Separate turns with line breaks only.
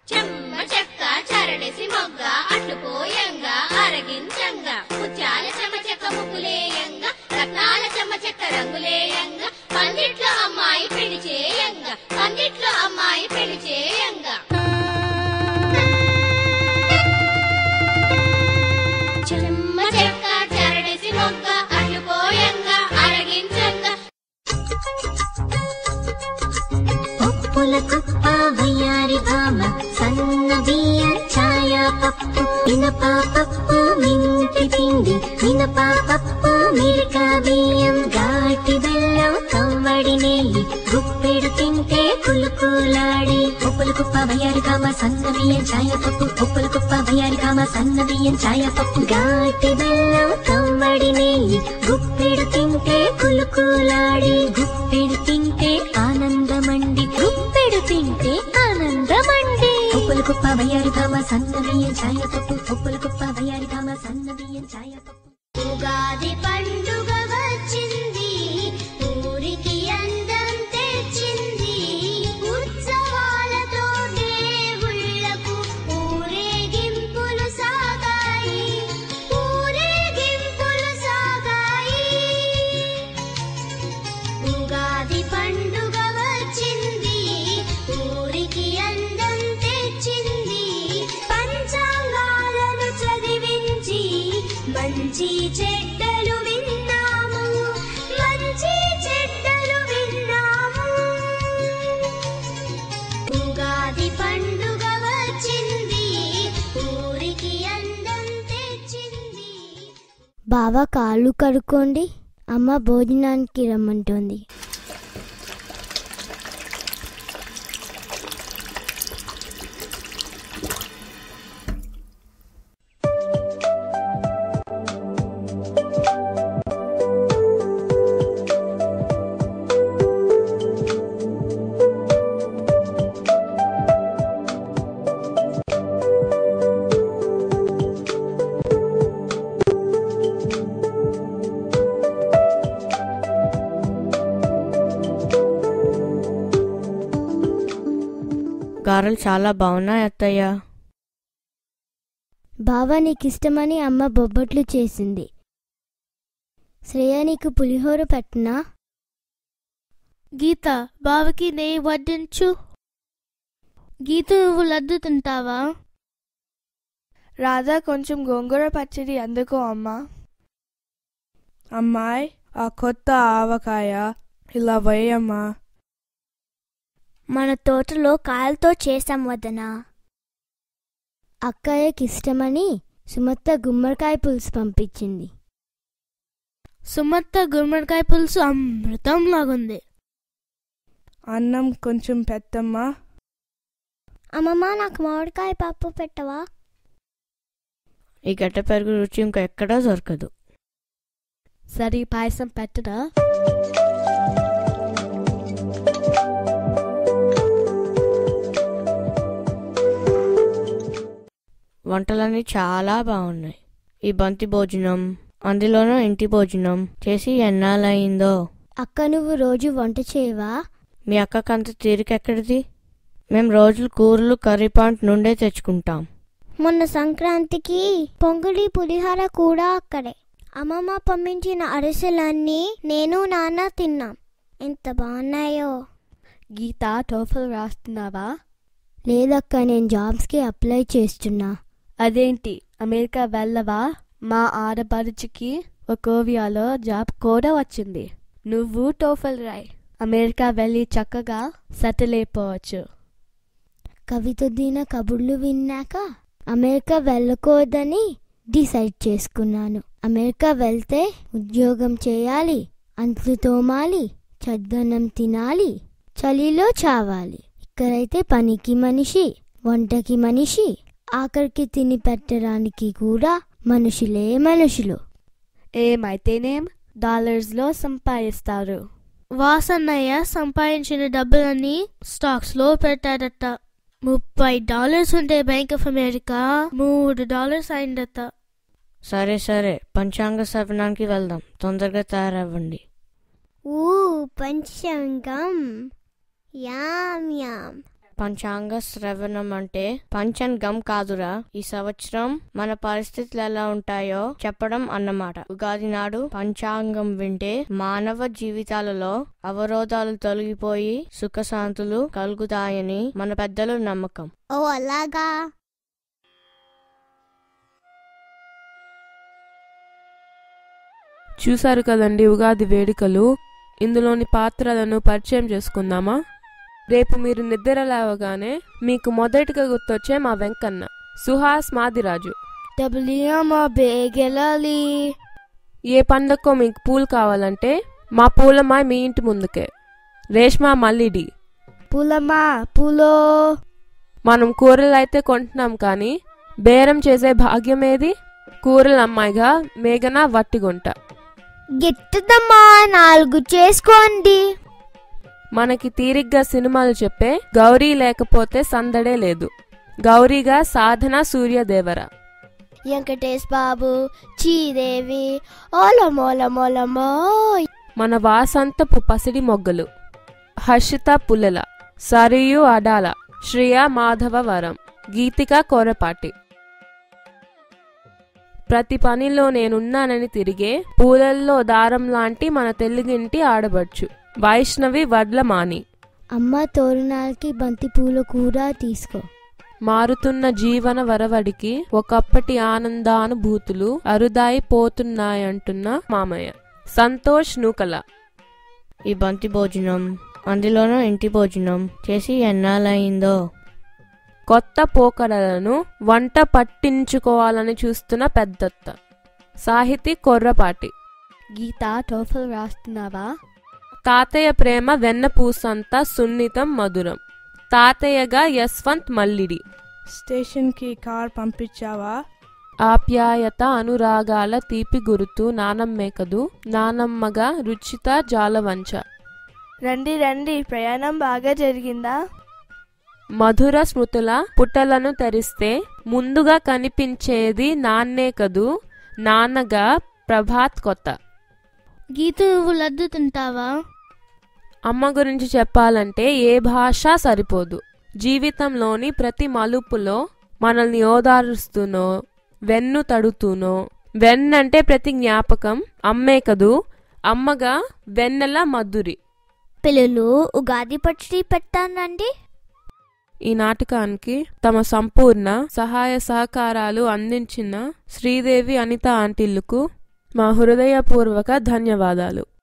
చెమ్మ చెక్క చరడేసి మొగ్గ అట్లు పోయంగా అరగించంగా ముత్యాల చెమ్మ చెక్క ముగ్గులేయంగా రత్నాల చెమ్మ చెక్క రంగులేయంగా పందిట్లో అమ్మాయి పెళ్లి చేయంగా పందిట్లో అమ్మాయి పెళ్లి చేయంగా చెమ్మ చెక్క చరడేసి మొగ్గ అట్లు పోయంగా అరగించంగా
పప్పుల కుప్ప వయ్యారి భామ సన్న బియ్యం ఛాయ పప్పు మినప పప్పు మింటి పిండి మినప పప్పు మిరక బియ్యం ఘాటి బెల్లం కవ్వడి నెయ్యి గుప్పెడు తింటే కులుకులాడి పప్పుల కుప్ప వయ్యారి భామ సన్న బియ్యం ఛాయ పప్పు పప్పుల కుప్ప వయ్యారి భామ సన్న బియ్యం ఛాయ పప్పు ఘాటి బెల్లం కవ్వడి నెయ్యి గుప్పెడు తింటే కులుకులాడి గుప్పెడు తింటే ఆనందమండి గుప్పెడు తింటే ఆనందమండి ఉప్పుల కుప్ప వయ్యారి భామ సన్న బియ్యం ఛాయ పప్పు ఉప్పుల కుప్ప వయ్యారి భామ సన్న బియ్యం ఛాయ పప్పు
ఉగాది పండుగ వచ్చింది ఊరికి అందం తెచ్చింది ఉత్సవాలతో దేవుళ్ళకు ఊరేగింపులు సాగాయి ఊరేగింపులు సాగాయి ఉగాది పండుగ వచ్చింది ఊరికి అందం తెచ్చింది పంచాంగాలను చదివించి మంచి చెడ్డలు విన్నాము మంచి చెడ్డలు విన్నాము ఉగాది పండుగ వచ్చింది ఊరికి అందం తెచ్చింది
బావ కాళ్ళు కడుక్కోండి అమ్మ భోజనానికి రమ్మంటోంది
గారెలు చాలా బాగున్నాయి అత్తయ్య
బావ నీకిష్టమని అమ్మ బొబ్బట్లు చేసింది శ్రేయ నీకు పులిహోర పెట్టనా
గీత బావకి నెయ్యి వడ్డించు గీత నువ్వు లడ్డు తింటావా
రాధా కొంచెం గోంగూర పచ్చడి అందుకో అమ్మా అమ్మాయి ఆ కొత్త ఆవకాయ ఇలా వేయమ్మా
మన తోటలో కాయలతో చేసాం వదనా
అక్కయ్యకిష్టమని సుమత్త గుమ్మడికాయ పులుసు పంపించింది
సుమత్త గుమ్మడికాయ పులుసు అమృతం లాగుంది
అన్నం కొంచెం పెట్టమ్మా
అమ్మమ్మ నాకు మామిడికాయ పప్పు పెట్టవా
ఈ గడ్డ పెరుగు రుచి ఇంకా ఎక్కడా దొరకదు
సరే పాయసం పెట్టరా
వంటలన్నీ చాలా బాగున్నాయి ఈ బంతి భోజనం అందులోనూ ఇంటి భోజనం చేసి ఎన్నాళ్ళయిందో
అక్క నువ్వు రోజు వంట చేయవా
మీ అక్కకు అంత తీరికెక్కడిది మేం రోజులు కూరలు కర్రీ పాయింట్ నుండే తెచ్చుకుంటాం
మొన్న సంక్రాంతికి పొంగులి పులిహార కూడా అక్కడే అమ్మమ్మ పంపించిన అరిసెలన్నీ నేను నాన్న తిన్నాం ఎంత బాగున్నాయో గీత టోఫల్ రాస్తున్నావా
లేదక్క నేను జాబ్స్కి అప్లై చేస్తున్నా
అదేంటి అమెరికా వెళ్ళవా మా ఆడపడుచుకి ఒకోవియాలో జాబ్ కూడా వచ్చింది నువ్వు టోఫల్ రాయ్ అమెరికా వెళ్ళి చక్కగా సెటిల్ అయిపోవచ్చు
కవిత దిన కబుర్లు విన్నాక అమెరికా వెళ్ళకూడదని డిసైడ్ చేసుకున్నాను అమెరికా వెళ్తే ఉద్యోగం చేయాలి అంట్లు తోమాలి చద్దన్నం తినాలి చలిలో చావాలి ఇక్కడైతే పనికి మనిషి వంటకి మనిషి ఆఖరికి తిని పెట్టడానికి కూడా మనుషులే మనుషులు
ఏమైతేనేం డాలర్స్ లో సంపాదిస్తారు వాసన్నయ్య సంపాదించిన డబ్బులన్నీ స్టాక్స్ లో పెట్టాడట ముప్పై డాలర్స్ ఉంటే బ్యాంక్ ఆఫ్ అమెరికా మూడు డాలర్స్ అయిందట
సరే సరే పంచాంగ శ్రవణానికి వెళ్దాం తొందరగా తయారవ్వండి
ఊ పంచాంగం యామ్ యామ్
పంచాంగ శ్రవణం అంటే పంచన్ గమ్ కాదురా ఈ సంవత్సరం మన పరిస్థితులు ఎలా ఉంటాయో చెప్పడం అన్నమాట ఉగాది నాడు పంచాంగం వింటే మానవ జీవితాలలో అవరోధాలు తొలగిపోయి సుఖశాంతులు కలుగుతాయని మన పెద్దలు నమ్మకం
ఓ అలాగా
చూశారు కదండి ఉగాది వేడుకలు ఇందులోని పాత్రలను పరిచయం చేసుకుందామా రేపు మీరు నిద్ర లేవగానే మీకు మొదటిగా గుర్తొచ్చే మా వెంకన్న సుహాస్ మాదిరాజు
డబ్ల్యూఎం బేగెలాలి
ఏ పండక్కో మీకు పూలు కావాలంటే మా పూలమ్మాయి మీ ఇంటి ముందుకే రేష్మా మల్లిడి
పూలమ్మా పూలో
మనం కూరలు అయితే కొంటున్నాం కానీ బేరం చేసే భాగ్యం ఏది కూరల అమ్మాయిగా మేఘన వట్టిగుంట
గిట్టదమ్మా నాలుగు చేసుకోండి
మనకి తీరిగ్గా సినిమాలు చెప్పే గౌరీ లేకపోతే సందడే లేదు గౌరీగా సాధన సూర్యదేవర
వెంకటేష్ బాబు చీదేవి ఓలమోలమోలమో
మన వాసంతపు పసిడి మొగ్గలు హర్షిత పుల్లెల సరియు అడాల శ్రియ మాధవవరం గీతిక కోరపాటి ప్రతి పనిలో నేనున్నానని తిరిగే పూలల్లో దారం లాంటి మన తెలుగింటి ఆడబడుచు వైష్ణవి వడ్లమాని
అమ్మ తోరణాలకి బంతి పూల కూర తీసుకో
మారుతున్న జీవన వరవడికి ఒకప్పటి ఆనందానుభూతులు అరుదాయిపోతున్నాయంటున్న మామయ్య సంతోష్ నూకల
ఈ బంతి భోజనం అందులోనూ ఇంటి భోజనం చేసి ఎన్నాళ్ళయిందో
కొత్త పోకడలను వంట పట్టించుకోవాలని చూస్తున్న పెద్దత్త సాహితీ కొర్రపాటి
గీత టోఫల్ రాస్తున్నావా
తాతయ్య ప్రేమ వెన్నపూసంత సున్నితం మధురం తాతయ్యగా యశ్వంత్ మల్లిడి
స్టేషన్కి కార్ పంపించావా
ఆప్యాయత అనురాగాల తీపి గురుతు నానమ్మే కదూ నానమ్మగా రుచిత జాలవంచ
రండి రండి ప్రయాణం బాగా జరిగిందా
మధుర స్మృతుల పుటలను తెరిస్తే ముందుగా కనిపించేది నాన్నే కదూ నాన్నగా ప్రభాత్ కొత్త
గీత నువ్వు లడ్డు తింటావా
అమ్మ గురించి చెప్పాలంటే ఏ భాష సరిపోదు జీవితంలోని ప్రతి మలుపులో మనల్ని ఓదారుస్తూనో వెన్ను తడుతూనో వెన్నంటే ప్రతి జ్ఞాపకం అమ్మే కదూ అమ్మగా వెన్నెల మధురి
పిల్లలు ఉగాది పచ్చడి పెట్టానండి
ఈ నాటకానికి తమ సంపూర్ణ సహాయ సహకారాలు అందించిన శ్రీదేవి అనిత ఆంటీలకు మా హృదయపూర్వక ధన్యవాదాలు